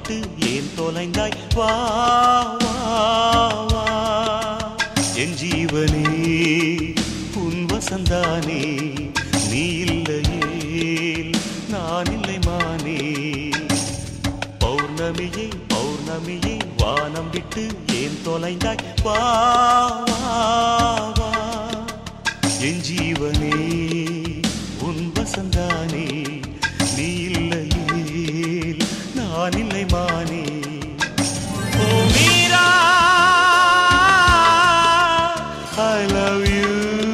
விட்டு ஏன் தொலைந்தாய் வா வா வா என் ஜீவனே உன் வசந்தானே நீ இல்லையே நான் இல்லை மானே பௌர்ணமியே பௌர்ணமியே வானம் விட்டு ஏன் தொலைந்தாய் வா வா வா என் ஜீவனே உன் வசந்தானே நீ இல்லையே நான் இல்லை மானே ஓ Meera I love you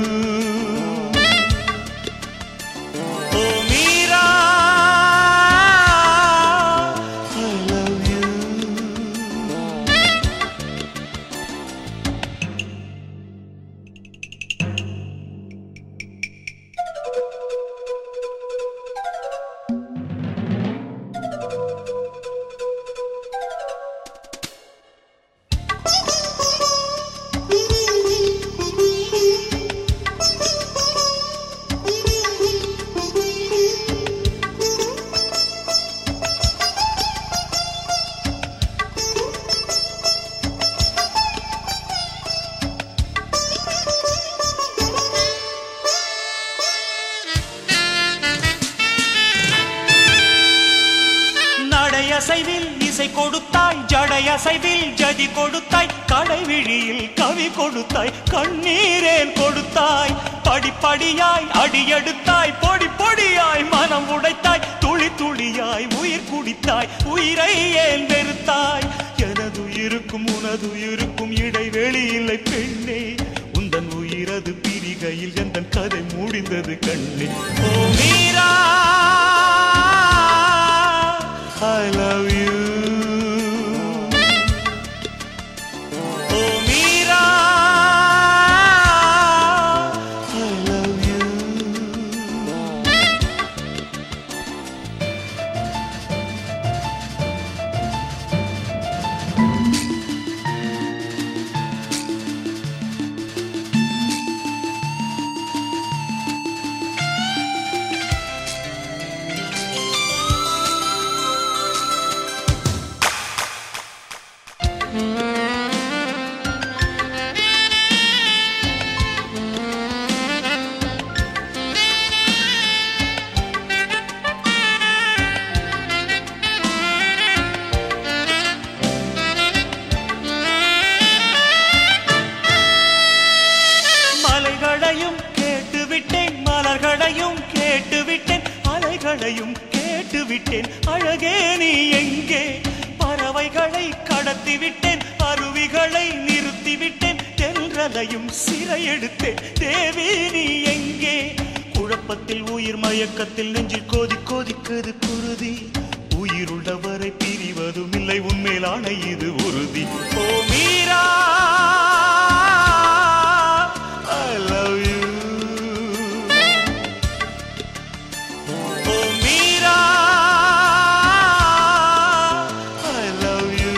O Meera I love you நடையசைவில் இசை கொடுத்தாய் ஜடையசைவில் ஜதி கொடுத்தாய் கடைவிழியில் கவி கொடுத்தாய் கண்ணீரேன் கொடுத்தாய் படிப்படியாய் அடியெடுத்தாய் பொடி பொடியாய் மனம் உடைத்தாய் துளி துளியாய் உயிர் குடித்தாய் உயிரை ஏன் வெறுத்தாய் எனது உயிருக்கும் உனது உயிருக்கும் இடைவெளி இல்லை பெண்ணே உந்தன் உயிரது பிரிகையில் எந்த கதை முடிந்தது கண்ணே ஓ Meera I love you. Oh, Mira, I love you. மலைகளையும் கேட்டுவிட்டேன் மலர்களையும் கேட்டுவிட்டேன் அலைகளையும் கேட்டுவிட்டேன் அழகே நீ எங்கே பறவைகளை கடத்திவிட்டேன் அருவிகளை நிறுத்திவிட்டேன் தென்றலையும் சிறையெடுத்தேன் தேவி நீ எங்கே குழப்பத்தில் உயிர் மயக்கத்தில் நெஞ்சில் கோதி கோதிக்குது குருதி உயிருள்ளவரை பிரிவதும் இல்லை உண்மையிலான இது உறுதி ஓ Meera I love you. Oh, Mira, I love you.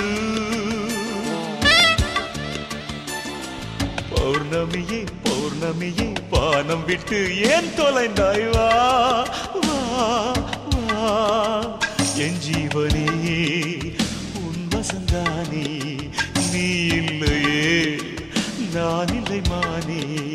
பௌர்ணமியே பௌர்ணமியே வானம் விட்டு ஏன் தொலைந்தாய் வா வா வா என் ஜீவனே உன் வசந்தானே நீ இல்லையே நான் இல்லை மானே